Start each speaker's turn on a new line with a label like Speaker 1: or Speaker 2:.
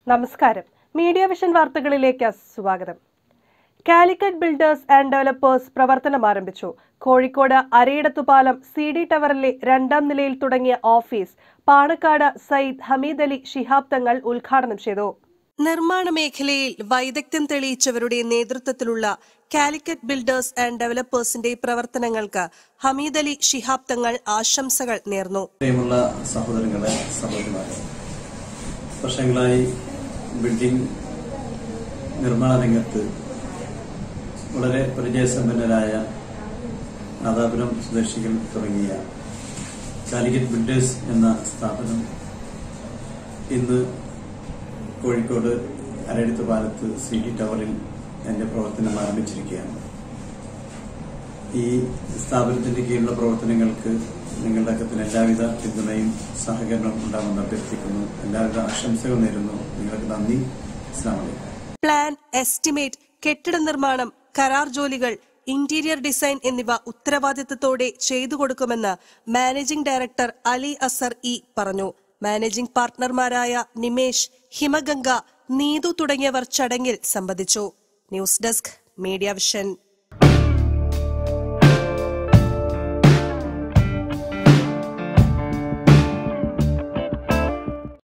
Speaker 1: നമസ്കാരം media vision വാർത്തകളിലേക്ക് സ്വാഗതം കാലിക്കറ്റ് ബിൽഡേഴ്സ് ആൻഡ് ഡെവലപ്പേഴ്സ് പ്രവർത്തനം ആരംഭിച്ചു കോഴിക്കോട് അരയിടത്തുപാലം സി ഡി ടവറിലെ രണ്ടാം നിലയിൽ തുടങ്ങിയ ഓഫീസ് പാണക്കാട് സയ്യിദ് ഹമീദ് അലി ശിഹാബ് തങ്ങൾ ഉദ്ഘാടനം ചെയ്തു നിർമ്മാണ മേഖലയിൽ വൈദഗ്ധ്യം തെളിയിച്ചവരുടെ നേതൃത്വത്തിലുള്ള കാലിക്കറ്റ് ബിൽഡേഴ്സ് ആൻഡ് ഡെവലപ്പേഴ്സിന്റെ പ്രവർത്തനങ്ങൾക്ക് ഹമീദ് അലി ശിഹാബ് തങ്ങൾ ആശംസകൾ നേർന്നു
Speaker 2: പ്രിയമുള്ള സഹോദരങ്ങളെ സഹോദരിമാരെ വർഷങ്ങളായി ബിൽഡിംഗ് നിർമ്മാണ രംഗത്ത് വളരെ പരിചയസമ്പന്നരായ നാദാപുരം സ്വദേശികൾ തുടങ്ങിയ കാലിക്കറ്റ് ബിൽഡേഴ്സ് എന്ന സ്ഥാപനം ഇന്ന് കോഴിക്കോട് അരടുത്ത് പാലത്ത് സി ഡി ടവറിൽ എന്റെ പ്രവർത്തനം ആരംഭിച്ചിരിക്കുകയാണ് ഈ സ്ഥാപനത്തിന്റെ കീഴിലുള്ള പ്രവർത്തനങ്ങൾക്ക് നിങ്ങളുടെ അക്കത്തിന് എല്ലാവിധ പിന്തുണയും സഹകരണവും ഉണ്ടാകുമെന്ന് അഭ്യർത്ഥിക്കുന്നു എല്ലാവിധ ആശംസകൾ നേരുന്നു നിങ്ങൾക്ക് നന്ദി അസ്സാം വലൈക്കും
Speaker 1: പ്ലാൻ എസ്റ്റിമേറ്റ് കെട്ടിട നിർമ്മാണം കരാർ ജോലികൾ ഇന്റീരിയർ ഡിസൈൻ എന്നിവ ഉത്തരവാദിത്തത്തോടെ ചെയ്തു കൊടുക്കുമെന്ന് managing director Ali Azhar E പറഞ്ഞു മാനേജിംഗ് പാർട്ട്ണർമാരായ നിമേഷ് ഹിമഗംഗ നീതു തുടങ്ങിയവർ ചടങ്ങിൽ സംബന്ധിച്ചു ന്യൂസ് ഡെസ്ക് മീഡിയ വിഷൻ